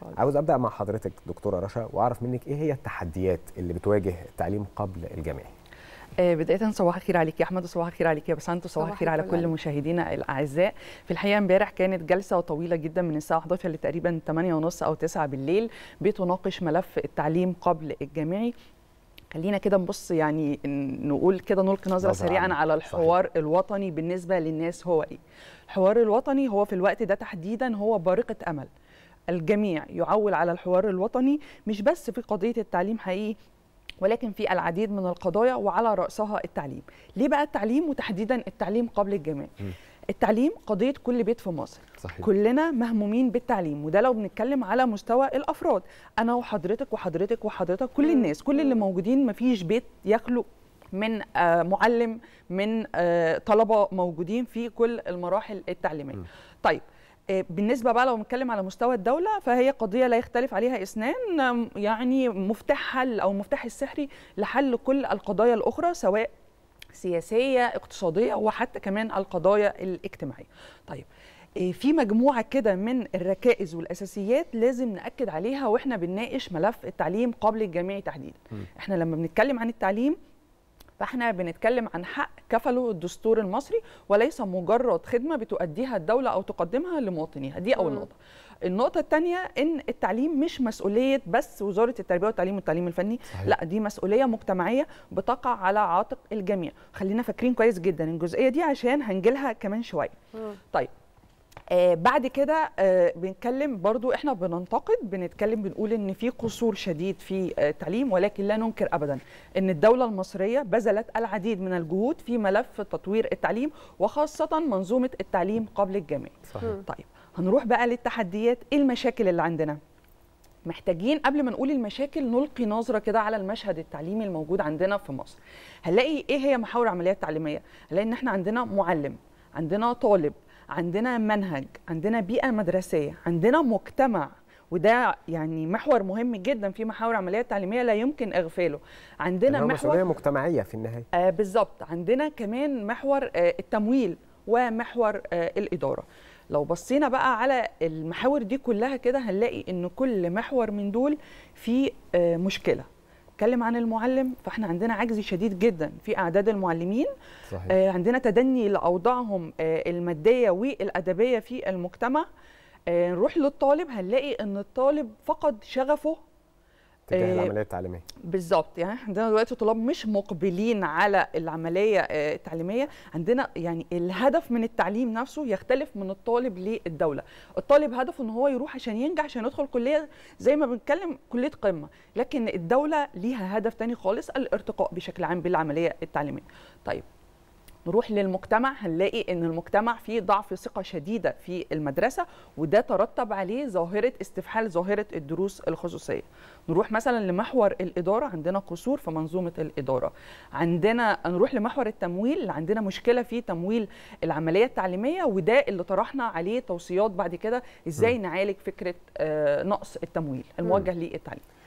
خالص. عاوز ابدا مع حضرتك دكتوره رشا واعرف منك ايه هي التحديات اللي بتواجه التعليم قبل الجامعي آه، بداية صباح الخير عليك يا أحمد وصباح الخير عليك يا بسنت وصباح صباح الخير على الفل كل عليك. مشاهدينا الأعزاء في الحقيقة امبارح كانت جلسة طويلة جدا من الساعة 11 لتقريبا 8 ونص أو 9 بالليل بتناقش ملف التعليم قبل الجامعي خلينا كده نبص يعني ن- نقول كده نلقي نظرة نظرة سريعا عامة. على الحوار الوطني بالنسبة للناس هو إيه الحوار الوطني هو في الوقت ده تحديدا هو بارقة أمل الجميع يعول على الحوار الوطني مش بس في قضية التعليم حقيقي ولكن في العديد من القضايا وعلى رأسها التعليم ليه بقى التعليم وتحديدا التعليم قبل الجامعي التعليم قضية كل بيت في مصر صحيح كلنا مهمومين بالتعليم وده لو بنتكلم على مستوى الافراد انا وحضرتك وحضرتك وحضرتك كل الناس كل اللي موجودين مفيش بيت يخلو من آه، معلم من آه، طلبه موجودين في كل المراحل التعليميه طيب آه، بالنسبه بقى لو بنتكلم على مستوى الدوله فهي قضيه لا يختلف عليها اثنان آم، يعني مفتاح حل او مفتاح السحري لحل كل القضايا الاخرى سواء سياسيه اقتصاديه وحتى كمان القضايا الاجتماعيه طيب إيه، في مجموعه كده من الركائز والاساسيات لازم ناكد عليها واحنا بنناقش ملف التعليم قبل الجامعي تحديدا احنا لما بنتكلم عن التعليم فاحنا بنتكلم عن حق كفله الدستور المصري وليس مجرد خدمه بتؤديها الدوله او تقدمها لمواطنيها دي اول مم. نقطه النقطة الثانية إن التعليم مش مسؤولية بس وزارة التربية والتعليم والتعليم الفني، صحيح. لا دي مسؤولية مجتمعية بتقع على عاتق الجميع، خلينا فاكرين كويس جدا الجزئية دي عشان هنجيلها كمان شوية. طيب آه بعد كده آه بنتكلم برضو احنا بننتقد بنتكلم بنقول ان في قصور شديد في آه التعليم ولكن لا ننكر ابدا ان الدوله المصريه بذلت العديد من الجهود في ملف تطوير التعليم وخاصه منظومه التعليم قبل الجامعي صحيح طيب هنروح بقى للتحديات ايه المشاكل اللي عندنا محتاجين قبل ما نقول المشاكل نلقي نظره كده على المشهد التعليمي الموجود عندنا في مصر هنلاقي ايه هي محاور العمليه التعليميه هنلاقي ان احنا عندنا معلم عندنا طالب عندنا منهج عندنا بيئه مدرسيه عندنا مجتمع وده يعني محور مهم جدا في محاور العمليه التعليميه لا يمكن اغفاله عندنا إنها محور مسؤوليه مجتمعيه في النهايه آه بالظبط عندنا كمان محور آه التمويل ومحور آه الإدارة لو بصينا بقى على المحاور دي كلها كده هنلاقي ان كل محور من دول فيه آه مشكلة اتكلم عن المعلم فاحنا عندنا عجز شديد جدا في اعداد المعلمين صحيح آه عندنا تدني لاوضاعهم آه الماديه والادبيه في المجتمع آه نروح للطالب هنلاقي ان الطالب فقد شغفه تجاه آه، العمليه التعليميه بالظبط يعني إحنا عندنا دلوقتي طلاب مش مقبلين على العمليه آه، التعليميه عندنا يعني الهدف من التعليم نفسه يختلف من الطالب للدوله الطالب هدفه ان هو يروح عشان ينجح عشان يدخل كليه زي ما بنتكلم كليه قمه لكن الدوله ليها هدف تاني خالص الارتقاء بشكل عام بالعمليه التعليميه طيب نروح للمجتمع هنلاقي ان المجتمع فيه ضعف ثقه شديده في المدرسه وده ترتب عليه ظاهره استفحال ظاهره الدروس الخصوصيه نروح مثلا لمحور الاداره عندنا قصور في منظومه الاداره عندنا نروح لمحور التمويل عندنا مشكله في تمويل العمليه التعليميه وده اللي طرحنا عليه توصيات بعد كده ازاي نعالج فكره آه، نقص التمويل الموجه للتعليم